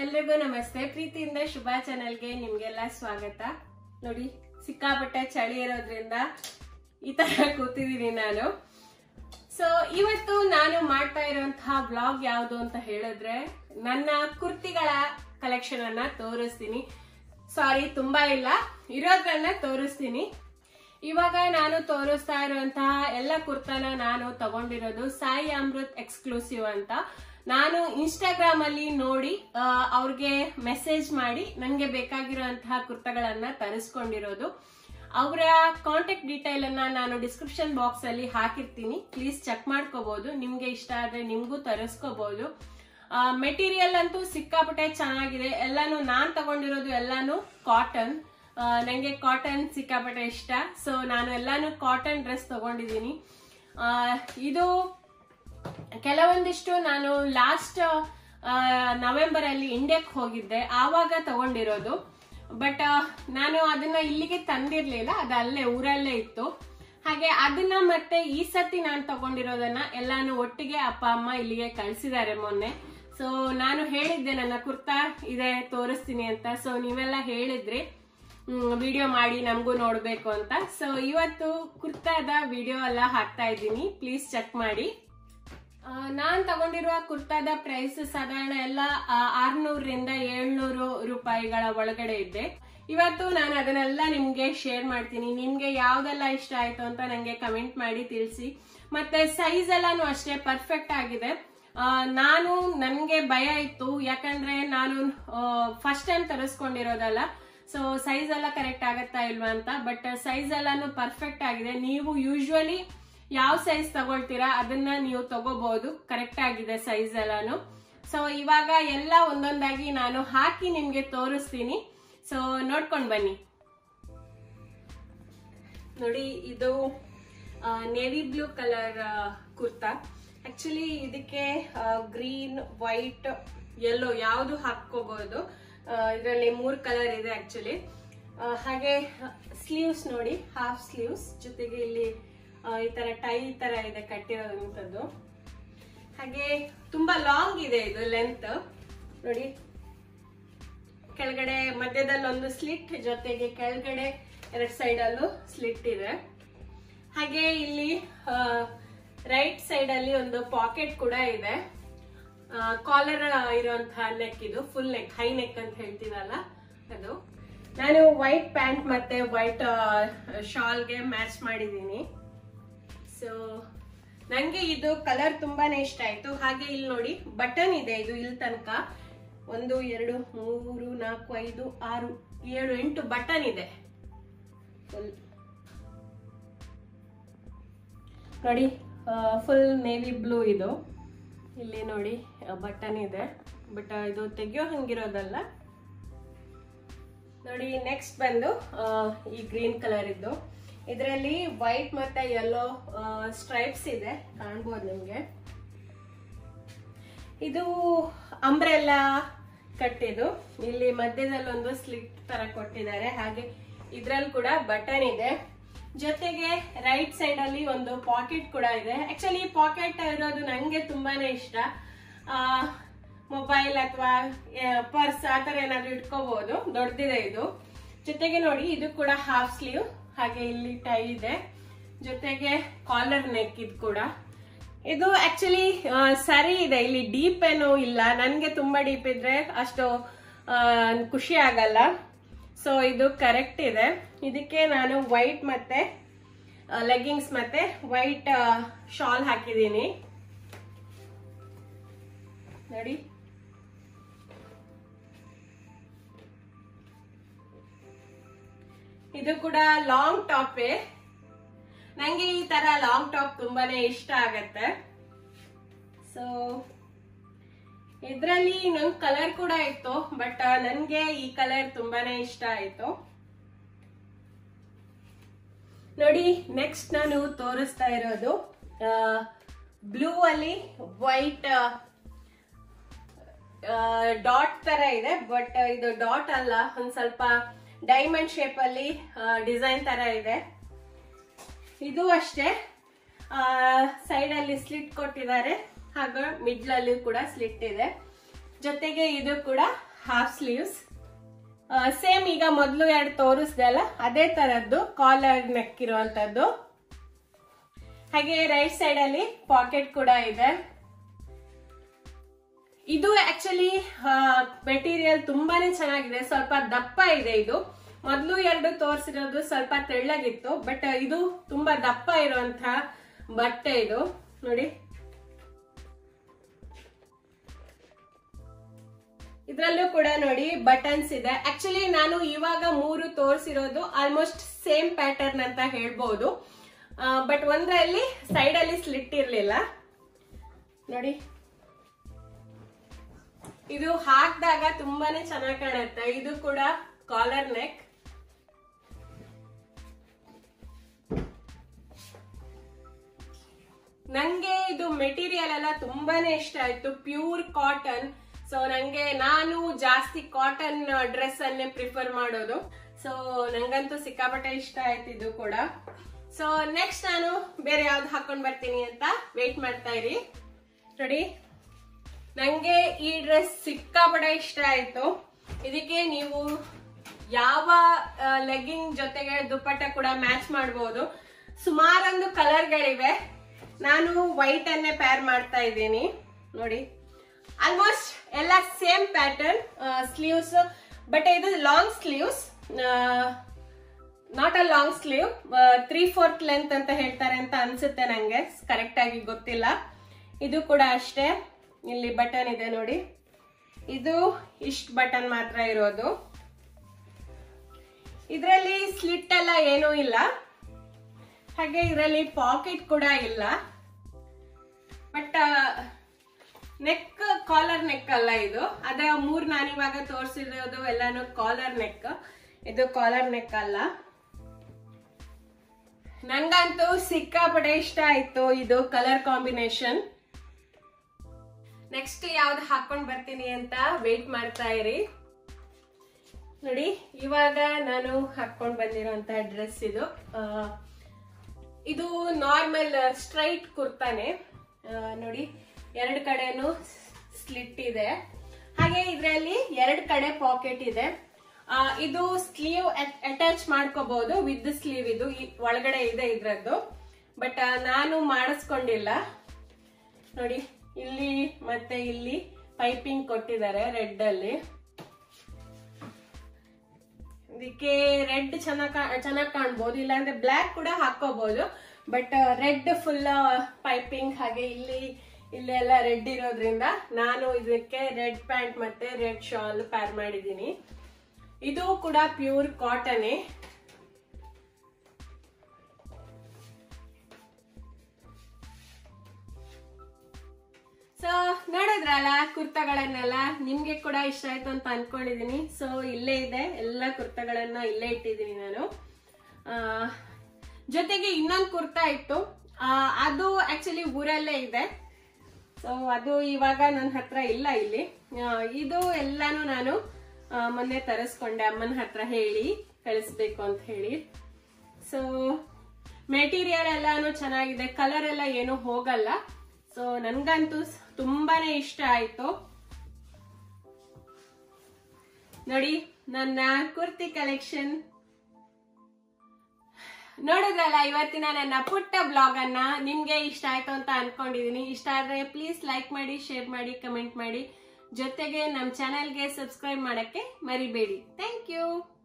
ಎಲ್ರಿಗೂ ನಮಸ್ತೆ ಪ್ರೀತಿಯಿಂದ ಶುಭ ಚಾನೆಲ್ಗೆ ನಿಮ್ಗೆಲ್ಲ ಸ್ವಾಗತ ನೋಡಿ ಸಿಕ್ಕಾಪಟ್ಟೆ ಚಳಿ ಇರೋದ್ರಿಂದ ಈ ತರ ಕೂತಿದ್ದೀನಿ ನಾನು ಸೊ ಇವತ್ತು ನಾನು ಮಾಡ್ತಾ ಇರುವಂತಹ ಬ್ಲಾಗ್ ಯಾವುದು ಅಂತ ಹೇಳಿದ್ರೆ ನನ್ನ ಕುರ್ತಿಗಳ ಕಲೆಕ್ಷನ್ ಅನ್ನ ತೋರಿಸ್ತೀನಿ ಸಾರಿ ತುಂಬಾ ಇಲ್ಲ ಇರೋದ್ರನ್ನ ತೋರಿಸ್ತೀನಿ ಇವಾಗ ನಾನು ತೋರಿಸ್ತಾ ಇರುವಂತಹ ಎಲ್ಲ ಕುರ್ತಾನ ನಾನು ತಗೊಂಡಿರೋದು ಸಾಯಿ ಅಮೃತ್ ಎಕ್ಸ್ಕ್ಲೂಸಿವ್ ಅಂತ ನಾನು ಇನ್ಸ್ಟಾಗ್ರಾಮ್ ಅಲ್ಲಿ ನೋಡಿ ಆ, ಅವ್ರಿಗೆ ಮೆಸೇಜ್ ಮಾಡಿ ನನಗೆ ಬೇಕಾಗಿರುವಂತಹ ಕುರ್ತಗಳನ್ನ ತರಿಸ್ಕೊಂಡಿರೋದು ಅವರ ಕಾಂಟ್ಯಾಕ್ಟ್ ಡೀಟೇಲ್ ಅನ್ನ ನಾನು ಡಿಸ್ಕ್ರಿಪ್ಷನ್ ಬಾಕ್ಸ್ ಅಲ್ಲಿ ಹಾಕಿರ್ತೀನಿ ಪ್ಲೀಸ್ ಚೆಕ್ ಮಾಡ್ಕೋಬಹುದು ನಿಮ್ಗೆ ಇಷ್ಟ ಆದ್ರೆ ನಿಮ್ಗೂ ತರಿಸ್ಕೋಬಹುದು ಮೆಟೀರಿಯಲ್ ಅಂತೂ ಸಿಕ್ಕಾಪಟ್ಟೆ ಚೆನ್ನಾಗಿದೆ ಎಲ್ಲಾನು ನಾನ್ ತಗೊಂಡಿರೋದು ಎಲ್ಲಾನು ಕಾಟನ್ ನಂಗೆ ಕಾಟನ್ ಸಿಕ್ಕಾಪಟ್ಟೆ ಇಷ್ಟ ಸೊ ನಾನು ಎಲ್ಲಾನು ಕಾಟನ್ ಡ್ರೆಸ್ ತಗೊಂಡಿದ್ದೀನಿ ಆ, ಇದು ಕೆಲವೊಂದಿಷ್ಟು ನಾನು ಲಾಸ್ಟ್ ನವೆಂಬರ್ ಅಲ್ಲಿ ಇಂಡಿಯಾಕ್ ಹೋಗಿದ್ದೆ ಆವಾಗ ತಗೊಂಡಿರೋದು ಬಟ್ ನಾನು ಅದನ್ನ ಇಲ್ಲಿಗೆ ತಂದಿರ್ಲಿಲ್ಲ ಅದು ಅಲ್ಲೇ ಊರಲ್ಲೇ ಇತ್ತು ಹಾಗೆ ಅದನ್ನ ಮತ್ತೆ ಈ ಸತಿ ನಾನು ತಗೊಂಡಿರೋದನ್ನ ಎಲ್ಲಾನು ಒಟ್ಟಿಗೆ ಅಪ್ಪ ಅಮ್ಮ ಇಲ್ಲಿಗೆ ಕಳ್ಸಿದ್ದಾರೆ ಮೊನ್ನೆ ಸೊ ನಾನು ಹೇಳಿದ್ದೆ ನನ್ನ ಕುರ್ತಾ ಇದೆ ತೋರಿಸ್ತೀನಿ ಅಂತ ಸೊ ನೀವೆಲ್ಲ ಹೇಳಿದ್ರಿ ವಿಡಿಯೋ ಮಾಡಿ ನಮಗೂ ನೋಡ್ಬೇಕು ಅಂತ ಸೊ ಇವತ್ತು ಕುರ್ತಾದ ವಿಡಿಯೋ ಎಲ್ಲ ಹಾಕ್ತಾ ಇದ್ದೀನಿ ಪ್ಲೀಸ್ ಚೆಕ್ ಮಾಡಿ ಆ, ನಾನ್ ತಗೊಂಡಿರುವ ಕುರ್ತಾದ ಪ್ರೈಸ್ ಸಾಧಾರಣ ಎಲ್ಲ ಆರ್ನೂರರಿಂದ ಏಳ್ನೂರು ರೂಪಾಯಿಗಳ ಒಳಗಡೆ ಇದೆ ಇವತ್ತು ನಾನು ಅದನ್ನೆಲ್ಲ ನಿಮ್ಗೆ ಶೇರ್ ಮಾಡ್ತೀನಿ ನಿಮ್ಗೆ ಯಾವ್ದೆಲ್ಲ ಇಷ್ಟ ಆಯ್ತು ಅಂತ ನಂಗೆ ಕಮೆಂಟ್ ಮಾಡಿ ತಿಳಿಸಿ ಮತ್ತೆ ಸೈಜ್ ಎಲ್ಲಾನು ಅಷ್ಟೇ ಪರ್ಫೆಕ್ಟ್ ಆಗಿದೆ ಆ, ನಾನು ನನ್ಗೆ ಭಯ ಇತ್ತು ಯಾಕಂದ್ರೆ ನಾನು ಫಸ್ಟ್ ಟೈಮ್ ತರಿಸ್ಕೊಂಡಿರೋದಲ್ಲ ಸೊ ಸೈಜ್ ಎಲ್ಲ ಕರೆಕ್ಟ್ ಆಗತ್ತಾ ಇಲ್ವಾ ಅಂತ ಬಟ್ ಸೈಜ್ ಎಲ್ಲಾನು ಪರ್ಫೆಕ್ಟ್ ಆಗಿದೆ ನೀವು ಯೂಶುವಲಿ ಯಾವ ಸೈಜ್ ತಗೊಳ್ತೀರಾ ಅದನ್ನ ನೀವು ತಗೋಬಹುದು ಕರೆಕ್ಟ್ ಆಗಿದೆ ಸೈಜ್ ಎಲ್ಲಾನು ಸೊ ಇವಾಗ ಎಲ್ಲ ಒಂದೊಂದಾಗಿ ನಾನು ಹಾಕಿ ನಿಮ್ಗೆ ತೋರಿಸ್ತೀನಿ ಸೊ ನೋಡ್ಕೊಂಡ್ ಬನ್ನಿ ನೋಡಿ ಇದು navy blue colour kurta actually ಇದಕ್ಕೆ ಗ್ರೀನ್ ವೈಟ್ ಯೆಲ್ಲೋ ಯಾವುದು ಹಾಕೋಬಹುದು ಇದರಲ್ಲಿ ಮೂರ್ ಕಲರ್ ಇದೆ ಆಕ್ಚುಲಿ ಹಾಗೆ ಸ್ಲೀವ್ಸ್ ನೋಡಿ ಹಾಫ್ ಸ್ಲೀವ್ಸ್ ಜೊತೆಗೆ ಇಲ್ಲಿ ಆ, ಈ ತರ ಟೈ ತರ ಇದೆ ಕಟ್ಟಿರೋದಂಥದ್ದು ಹಾಗೆ ತುಂಬಾ ಲಾಂಗ್ ಇದೆ ಇದು ಲೆಂತ್ ನೋಡಿ ಕೆಳಗಡೆ ಮಧ್ಯದಲ್ಲಿ ಒಂದು ಸ್ಲಿಟ್ ಜೊತೆಗೆ ಕೆಳಗಡೆ ಎರಡ್ ಸೈಡ್ ಅಲ್ಲೂ ಸ್ಲಿಟ್ ಇದೆ ಹಾಗೆ ಇಲ್ಲಿ ರೈಟ್ ಸೈಡ್ ಅಲ್ಲಿ ಒಂದು ಪಾಕೆಟ್ ಕೂಡ ಇದೆ ಕಾಲರ್ ಇರುವಂತಹ ನೆಕ್ ಇದು ಫುಲ್ ನೆಕ್ ಹೈ ನೆಕ್ ಅಂತ ಹೇಳ್ತೀವಲ್ಲ ಅದು ನಾನು ವೈಟ್ ಪ್ಯಾಂಟ್ ಮತ್ತೆ ವೈಟ್ ಶಾಲ್ಗೆ ಮ್ಯಾಚ್ ಮಾಡಿದ್ದೀನಿ ಸೊ ನಂಗೆ ಇದು ಕಲರ್ ತುಂಬಾನೇ ಇಷ್ಟ ಆಯ್ತು ಹಾಗೆ ಇಲ್ಲಿ ನೋಡಿ ಬಟನ್ ಇದೆ ಇದು ಇಲ್ಲಿ ತನಕ ಒಂದು ಎರಡು ಮೂರು ನಾಲ್ಕು ಐದು ಆರು ಏಳು ಎಂಟು ಬಟನ್ ಇದೆ Full. ನೋಡಿ ಫುಲ್ ನೇವಿ ಬ್ಲೂ ಇದು ಇಲ್ಲಿ ನೋಡಿ ಬಟನ್ ಇದೆ ಬಟ್ ಇದು ತೆಗಿಯೋ ಹಂಗಿರೋದಲ್ಲ ನೋಡಿ ನೆಕ್ಸ್ಟ್ ಬಂದು ಆ, ಈ ಗ್ರೀನ್ ಕಲರ್ ಇದ್ದು ಇದರಲ್ಲಿ ವೈಟ್ ಮತ್ತೆ ಯೆಲ್ಲೋ ಸ್ಟ್ರೈಪ್ಸ್ ಇದೆ ಕಾಣ್ಬೋದು ನಿಮ್ಗೆ ಇದು ಅಂಬ್ರೆಲ್ಲಾ ಕಟ್ಟಿದು ಇಲ್ಲಿ ಮಧ್ಯದಲ್ಲಿ ಒಂದು ಸ್ಲಿಟ್ ತರ ಕೊಟ್ಟಿದ್ದಾರೆ ಹಾಗೆ ಇದ್ರಲ್ಲಿ ಕೂಡ ಬಟನ್ ಇದೆ ಜೊತೆಗೆ ರೈಟ್ ಸೈಡ್ ಅಲ್ಲಿ ಒಂದು ಪಾಕೆಟ್ ಕೂಡ ಇದೆ ಆಕ್ಚುಲಿ ಪಾಕೆಟ್ ಇರೋದು ನಂಗೆ ತುಂಬಾನೇ ಇಷ್ಟ ಮೊಬೈಲ್ ಅಥವಾ ಪರ್ಸ್ ಆತರ ಏನಾದ್ರು ಇಟ್ಕೋಬಹುದು ದೊಡ್ಡದಿದೆ ಇದು ಜೊತೆಗೆ ನೋಡಿ ಇದು ಕೂಡ ಹಾಫ್ ಸ್ಲೀವ್ ಹಾಗೆ ಇಲ್ಲಿ ಟೈ ಇದೆ ಜೊತೆಗೆ ಕಾಲರ್ ನೆಕ್ ಇದು ಕೂಡ ಇದು ಆಕ್ಚುಲಿ ಸರಿ ಇದೆ ಇಲ್ಲಿ ಡೀಪ್ ಏನೂ ಇಲ್ಲ ನನ್ಗೆ ತುಂಬಾ ಡೀಪ್ ಇದ್ರೆ ಅಷ್ಟು ಆ, ಖುಷಿ ಆಗಲ್ಲ ಸೊ ಇದು ಕರೆಕ್ಟ್ ಇದೆ ಇದಕ್ಕೆ ನಾನು ವೈಟ್ ಮತ್ತೆ ಲೆಗ್ಗಿಂಗ್ಸ್ ಮತ್ತೆ ವೈಟ್ ಶಾಲ್ ಹಾಕಿದ್ದೀನಿ ನೋಡಿ ಇದು ಕೂಡ ಲಾಂಗ್ ಟಾಪೇ ನಂಗೆ ಈ ತರ ಲಾಂಗ್ ಟಾಪ್ ತುಂಬಾನೇ ಇಷ್ಟ ಆಗತ್ತೆ ಸೊ ಇದ್ರಲ್ಲಿ ನಂಗ್ ಕಲರ್ ಕೂಡ ಇತ್ತು ಬಟ್ ನನ್ಗೆ ಈ ಕಲರ್ ತುಂಬಾನೇ ಇಷ್ಟ ಆಯ್ತು ನೋಡಿ ನೆಕ್ಸ್ಟ್ ನಾನು ತೋರಿಸ್ತಾ ಇರೋದು ಬ್ಲೂ ಅಲ್ಲಿ ವೈಟ್ ಡಾಟ್ ತರ ಇದೆ ಬಟ್ ಇದು ಡಾಟ್ ಅಲ್ಲ ಒಂದ್ ಸ್ವಲ್ಪ ಡೈಮಂಡ್ ಶೇಪ್ ಅಲ್ಲಿ ಡಿಸೈನ್ ತರ ಇದೆ ಇದು ಅಷ್ಟೇ ಸೈಡ್ ಅಲ್ಲಿ ಸ್ಲಿಟ್ ಕೊಟ್ಟಿದ್ದಾರೆ ಹಾಗೂ ಮಿಡ್ಲ್ ಅಲ್ಲಿ ಕೂಡ ಸ್ಲಿಟ್ ಇದೆ ಜೊತೆಗೆ ಇದು ಕೂಡ ಹಾಫ್ ಸ್ಲೀವ್ಸ್ ಸೇಮ್ ಈಗ ಮೊದಲು ಎರಡು ತೋರಿಸ್ದೆ ಅಲ್ಲ ಅದೇ ತರದ್ದು ಕಾಲರ್ ನೆಕ್ ಇರುವಂತದ್ದು ಹಾಗೆ ರೈಟ್ ಸೈಡ್ ಅಲ್ಲಿ ಪಾಕೆಟ್ ಕೂಡ ಇದೆ ಇದು ಆಕ್ಚುಲಿ ಮೆಟೀರಿಯಲ್ ತುಂಬಾನೇ ಚೆನ್ನಾಗಿದೆ ಸ್ವಲ್ಪ ದಪ್ಪ ಇದೆ ಇದು ಮೊದಲು ಎರಡು ತೋರಿಸಿರೋದು ಸ್ವಲ್ಪ ತೆಳ್ಳಗಿತ್ತು ಬಟ್ ಇದು ತುಂಬಾ ದಪ್ಪ ಇರುವಂತಹ ಬಟ್ಟೆ ಇದು ನೋಡಿ ಇದ್ರಲ್ಲೂ ಕೂಡ ನೋಡಿ ಬಟನ್ಸ್ ಇದೆ ಆಕ್ಚುಲಿ ನಾನು ಇವಾಗ ಮೂರು ತೋರಿಸಿರೋದು ಆಲ್ಮೋಸ್ಟ್ ಸೇಮ್ ಪ್ಯಾಟರ್ನ್ ಅಂತ ಹೇಳ್ಬೋದು ಬಟ್ ಒಂದರಲ್ಲಿ ಸೈಡ್ ಅಲ್ಲಿ ಸ್ಲಿಟ್ ಇರ್ಲಿಲ್ಲ ನೋಡಿ ಇದು ಹಾಕಿದಾಗ ತುಂಬಾನೇ ಚೆನ್ನಾಗಿ ಕಾಣುತ್ತೆ ಇದು ಕೂಡ ಕಾಲರ್ ನೆಕ್ ನಂಗೆ ಇದು ಮೆಟೀರಿಯಲ್ ಎಲ್ಲ ತುಂಬಾನೇ ಇಷ್ಟ ಆಯ್ತು ಪ್ಯೂರ್ ಕಾಟನ್ ಸೊ ನಂಗೆ ನಾನು ಜಾಸ್ತಿ ಕಾಟನ್ ಡ್ರೆಸ್ ಅನ್ನೇ ಪ್ರಿಫರ್ ಮಾಡೋದು ಸೊ ನಂಗಂತೂ ಸಿಕ್ಕಾಪಟ್ಟೆ ಇಷ್ಟ ಆಯ್ತು ಇದು ಕೂಡ ಸೊ ನೆಕ್ಸ್ಟ್ ನಾನು ಬೇರೆ ಯಾವ್ದು ಹಾಕೊಂಡ್ ಬರ್ತೀನಿ ಅಂತ ವೇಟ್ ಮಾಡ್ತಾ ಇರಿ ನೋಡಿ ನಂಗೆ ಈ ಡ್ರೆಸ್ ಸಿಕ್ಕಾಪಟ್ಟೆ ಇಷ್ಟ ಆಯ್ತು ಇದಕ್ಕೆ ನೀವು ಯಾವ ಲೆಗ್ಗಿಂಗ್ ಜೊತೆಗೆ ದುಪ್ಪಟ್ಟ ಕೂಡ ಮ್ಯಾಚ್ ಮಾಡಬಹುದು ಸುಮಾರೊಂದು ಕಲರ್ಗಳಿವೆ ನಾನು ವೈಟ್ ಅನ್ನೇ ಪೇರ್ ಮಾಡ್ತಾ ಇದ್ದೀನಿ ನೋಡಿ ಆಲ್ಮೋಸ್ಟ್ ಎಲ್ಲ ಸೇಮ್ ಪ್ಯಾಟರ್ನ್ ಸ್ಲೀವ್ಸ್ ಬಟ್ ಇದು long sleeves not a long sleeve three fourth length ಅಂತ ಹೇಳ್ತಾರೆ ಅಂತ ಅನ್ಸುತ್ತೆ ನಂಗೆ ಕರೆಕ್ಟ್ ಆಗಿ ಗೊತ್ತಿಲ್ಲ ಇದು ಕೂಡ ಅಷ್ಟೇ ಇಲ್ಲಿ ಬಟನ್ ಇದೆ ನೋಡಿ ಇದು ಇಷ್ಟ ಬಟನ್ ಮಾತ್ರ ಇರೋದು ಇದರಲ್ಲಿ ಸ್ಲಿಟ್ ಎಲ್ಲ ಏನೂ ಇಲ್ಲ ಹಾಗೆ ಇದರಲ್ಲಿ ಪಾಕೆಟ್ ಕೂಡ ಇಲ್ಲ ಬಟ್ ನೆಕ್ ಕಾಲರ್ ನೆಕ್ ಅಲ್ಲ ಇದು ಅದ ಮೂರ್ ನಾನು ಇವಾಗ ತೋರಿಸಿರೋದು ಎಲ್ಲಾನು ಕಾಲರ್ ನೆಕ್ ಇದು ಕಾಲರ್ ನೆಕ್ ಅಲ್ಲ ನಂಗಂತೂ ಸಿಕ್ಕಾಪಟ್ಟೆ ಇಷ್ಟ ಆಯ್ತು ಇದು ಕಲರ್ ಕಾಂಬಿನೇಷನ್ ನೆಕ್ಸ್ಟ್ ಯಾವ್ದು ಹಾಕೊಂಡ್ ಬರ್ತೀನಿ ಅಂತ ವೇಟ್ ಮಾಡ್ತಾ ಇರಿ ನೋಡಿ ಇವಾಗ ನಾನು ಹಾಕೊಂಡ್ ಬಂದಿರೋಂತ ಡ್ರೆಸ್ ಇದು ಆ, ಇದು ನಾರ್ಮಲ್ ಸ್ಟ್ರೈಟ್ ಕುರ್ತಾನೆ ಆ, ನೋಡಿ ಎರಡು ಕಡೆನೂ ಸ್ಲಿಟ್ ಇದೆ ಹಾಗೆ ಇದರಲ್ಲಿ ಎರಡು ಕಡೆ ಪಾಕೆಟ್ ಇದೆ ಆ, ಇದು ಸ್ಲೀವ್ ಅಟ್ಯಾಚ್ ಮಾಡ್ಕೋಬಹುದು ವಿತ್ ಸ್ಲೀವ್ ಇದು ಈ ಒಳಗಡೆ ಇದೆ ಇದ್ರದ್ದು ಬಟ್ ನಾನು ಮಾಡಿಸ್ಕೊಂಡಿಲ್ಲ ನೋಡಿ ಇಲ್ಲಿ ಮತ್ತೆ ಇಲ್ಲಿ ಪೈಪಿಂಗ್ ಕೊಟ್ಟಿದ್ದಾರೆ ರೆಡ್ ಅಲ್ಲಿ ಇದಕ್ಕೆ ರೆಡ್ ಚೆನ್ನಾಗ್ ಚೆನ್ನಾಗಿ ಕಾಣ್ಬೋದು ಇಲ್ಲಾಂದ್ರೆ ಬ್ಲ್ಯಾಕ್ ಕೂಡ ಹಾಕೋಬಹುದು ಬಟ್ ರೆಡ್ ಫುಲ್ ಪೈಪಿಂಗ್ ಹಾಗೆ ಇಲ್ಲಿ ಇಲ್ಲೆಲ್ಲ ರೆಡ್ ಇರೋದ್ರಿಂದ ನಾನು ಇದಕ್ಕೆ ರೆಡ್ ಪ್ಯಾಂಟ್ ಮತ್ತೆ ರೆಡ್ ಶಾಲ್ ಪ್ಯಾರ್ ಮಾಡಿದ್ದೀನಿ ಇದು ಕೂಡ ಪ್ಯೂರ್ ಕಾಟನೇ ಸೊ ನೋಡಿದ್ರಲ್ಲ ಕುರ್ತಗಳನ್ನೆಲ್ಲ ನಿಮ್ಗೆ ಕೂಡ ಇಷ್ಟ ಆಯ್ತು ಅಂತ ಅನ್ಕೊಂಡಿದೀನಿ ಸೊ ಇಲ್ಲೇ ಇದೆ ಎಲ್ಲ ಕುರ್ತಗಳನ್ನ ಇಲ್ಲೇ ಇಟ್ಟಿದ್ದೀನಿ ನಾನು ಆ, ಜೊತೆಗೆ ಇನ್ನೊಂದು ಕುರ್ತಾ ಇತ್ತು ಆ, ಅದು ಆಕ್ಚುಲಿ ಊರಲ್ಲೇ ಇದೆ ಸೊ ಅದು ಇವಾಗ ನನ್ನ ಹತ್ರ ಇಲ್ಲ ಇಲ್ಲಿ ಆ, ಇದು ಎಲ್ಲಾನು ನಾನು ಆ, ಮೊನ್ನೆ ತರಿಸ್ಕೊಂಡೆ ಅಮ್ಮನ ಹತ್ರ ಹೇಳಿ ಕಳಿಸ್ಬೇಕು ಅಂತ ಹೇಳಿ ಸೊ ಮೆಟೀರಿಯಲ್ ಎಲ್ಲಾನು ಚೆನ್ನಾಗಿದೆ ಕಲರ್ ಎಲ್ಲ ಏನು ಹೋಗಲ್ಲ ಸೊ ನನ್ಗಂತೂ ಸ್- ತುಂಬಾನೇ ಇಷ್ಟ ಆಯ್ತು ನೋಡಿ ನನ್ನ ಕುರ್ತಿ ಕಲೆಕ್ಷನ್ ನೋಡಿದ್ರಲ್ಲ ಇವತ್ತಿನ ನನ್ನ ಪುಟ್ಟ ಬ್ಲಾಗ್ ಅನ್ನ ನಿಮ್ಗೆ ಇಷ್ಟ ಆಯ್ತು ಅಂತ ಅನ್ಕೊಂಡಿದೀನಿ ಇಷ್ಟ ಆದ್ರೆ ಪ್ಲೀಸ್ ಲೈಕ್ ಮಾಡಿ ಶೇರ್ ಮಾಡಿ ಕಮೆಂಟ್ ಮಾಡಿ ಜೊತೆಗೆ ನಮ್ಮ ಚಾನೆಲ್ಗೆ ಸಬ್ಸ್ಕ್ರೈಬ್ ಮಾಡಕ್ಕೆ ಮರಿಬೇಡಿ ಥ್ಯಾಂಕ್ ಯು